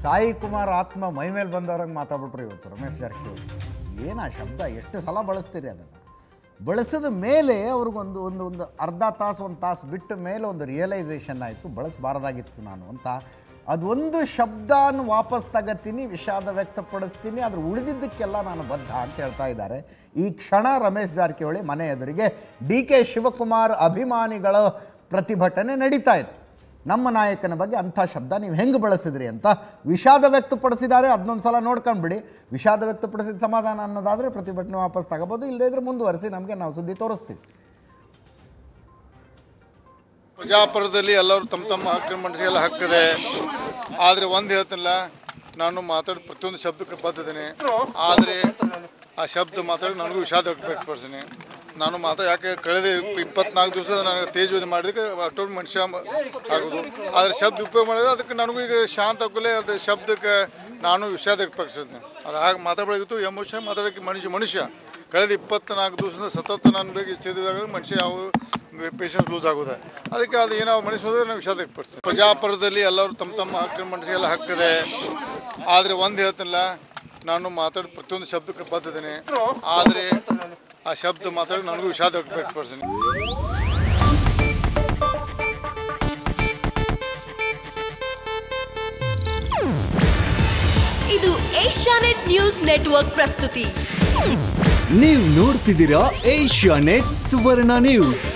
ಸಾಯಿ ಕುಮಾರ್ ಆತ್ಮ ಮೈ ಮೇಲೆ ಬಂದವ್ರಂಗೆ ಮಾತಾಡ್ಬಿಟ್ರು ಇವತ್ತು ರಮೇಶ್ ಜಾರಕಿಹೊಳಿ ಏನು ಆ ಶಬ್ದ ಎಷ್ಟು ಸಲ ಬಳಸ್ತೀರಿ ಅದನ್ನು ಬಳಸಿದ ಮೇಲೆ ಅವ್ರಿಗೊಂದು ಒಂದು ಒಂದು ಅರ್ಧ ತಾಸು ಒಂದು ತಾಸು ಬಿಟ್ಟ ಮೇಲೆ ಒಂದು ರಿಯಲೈಸೇಷನ್ ಆಯಿತು ಬಳಸಬಾರ್ದಾಗಿತ್ತು ನಾನು ಅಂತ ಅದೊಂದು ಶಬ್ದನ ವಾಪಸ್ ತಗತೀನಿ ವಿಷಾದ ವ್ಯಕ್ತಪಡಿಸ್ತೀನಿ ಅದ್ರ ಉಳಿದಿದ್ದಕ್ಕೆಲ್ಲ ನಾನು ಬದ್ಧ ಅಂತ ಹೇಳ್ತಾ ಇದ್ದಾರೆ ಈ ಕ್ಷಣ ರಮೇಶ್ ಜಾರಕಿಹೊಳಿ ಮನೆ ಎದುರಿಗೆ ಡಿ ಕೆ ಶಿವಕುಮಾರ್ ಅಭಿಮಾನಿಗಳ ಪ್ರತಿಭಟನೆ ನಡೀತಾ ಇದೆ ನಮ್ಮ ನಾಯಕನ ಬಗ್ಗೆ ಅಂಥ ಶಬ್ದ ನೀವು ಹೆಂಗೆ ಬಳಸಿದ್ರಿ ಅಂತ ವಿಷಾದ ವ್ಯಕ್ತಪಡಿಸಿದ್ದಾರೆ ಅದನ್ನೊಂದು ಸಲ ನೋಡ್ಕೊಂಡ್ಬಿಡಿ ವಿಷಾದ ವ್ಯಕ್ತಪಡಿಸಿದ ಸಮಾಧಾನ ಅನ್ನೋದಾದರೆ ಪ್ರತಿಭಟನೆ ವಾಪಸ್ ತಗೋಬೋದು ಇಲ್ಲದೇ ಇದ್ರೆ ಮುಂದುವರಿಸಿ ನಮಗೆ ನಾವು ಸುದ್ದಿ ತೋರಿಸ್ತೀವಿ ಪ್ರಜಾಪುರದಲ್ಲಿ ಎಲ್ಲರೂ ತಮ್ಮ ತಮ್ಮ ಹಕ್ಕಿನ ಮಂಡಿಸೆಲ್ಲ ಹಕ್ಕಿದೆ ಆದರೆ ಒಂದು ಹೇಳ್ತಿಲ್ಲ ನಾನು ಮಾತಾಡೋ ಪ್ರತಿಯೊಂದು ಶಬ್ದಕ್ಕೆ ಬದ್ದಿದ್ದೀನಿ ಆದರೆ ಆ ಶಬ್ದ ಮಾತಾಡಿ ನನಗೂ ವಿಷಾದ ವ್ಯಕ್ತಪಡಿಸ್ತೀನಿ ನಾನು ಮಾತಾ ಯಾಕೆ ಕಳೆದ ಇಪ್ಪತ್ನಾಲ್ಕು ದಿವಸ ನನಗೆ ತೇಜೋದಿ ಮಾಡಿದಕ್ಕೆ ಅಷ್ಟೊಂದು ಮನುಷ್ಯ ಮ- ಆಗೋದು ಆದರೆ ಶಬ್ದ ಉಪಯೋಗ ಮಾಡಿದ್ರೆ ಅದಕ್ಕೆ ನನಗೂ ಈಗ ಶಾಂತ ಹಾಕಲೆ ಅದು ಶಬ್ದಕ್ಕೆ ನಾನು ವಿಷಾದ ವ್ಯಕ್ತಪಡಿಸಿದ್ದೀನಿ ಅದು ಹಾಗೆ ಮಾತಾಡಬೇಕಿತ್ತು ಎಮೋಷನ್ ಮಾತಾಡೋಕ್ಕೆ ಮನುಷ್ಯ ಮನುಷ್ಯ ಕಳೆದ ಇಪ್ಪತ್ನಾಲ್ಕು ದಿವಸದಿಂದ ಸತತ ನಾನು ಬೇಕು ಇಚ್ಛಿದಾಗ ಮನುಷ್ಯ ಯಾವ ಪೇಷನ್ಸ್ ಲೂಸ್ ಆಗೋದೆ ಅದಕ್ಕೆ ಅದು ಏನೋ ಮನುಷ್ಯ ಹೋದ್ರೆ ನಾವು ವಿಷಾದ ವ್ಯಕ್ತಪಡಿಸ್ತೀನಿ ಪ್ರಜಾಪುರದಲ್ಲಿ ಎಲ್ಲರೂ ತಮ್ಮ ತಮ್ಮ ಹಕ್ಕಿನ ಮಂಡಿಸೆಲ್ಲ ಹಕ್ಕಿದೆ ಆದರೆ ಒಂದು ಹೇಳ್ತಿಲ್ಲ ನಾನು ಮಾತಾಡೋ ಪ್ರತಿಯೊಂದು ಶಬ್ದಕ್ಕೆ ಬದ್ದಿದ್ದೀನಿ ಆದರೆ ಆ ಶಬ್ದ ಮಾತಾಡಿ ನನಗೂ ವಿಷಾದ ವ್ಯಕ್ತಪಡಿಸ್ತೀನಿ ಇದು ಏಷ್ಯಾನೆಟ್ ನ್ಯೂಸ್ ನೆಟ್ವರ್ಕ್ ಪ್ರಸ್ತುತಿ ನೀವು ನೋಡ್ತಿದ್ದೀರಾ ಏಷ್ಯಾ ನೆಟ್ ಸುವರ್ಣ ನ್ಯೂಸ್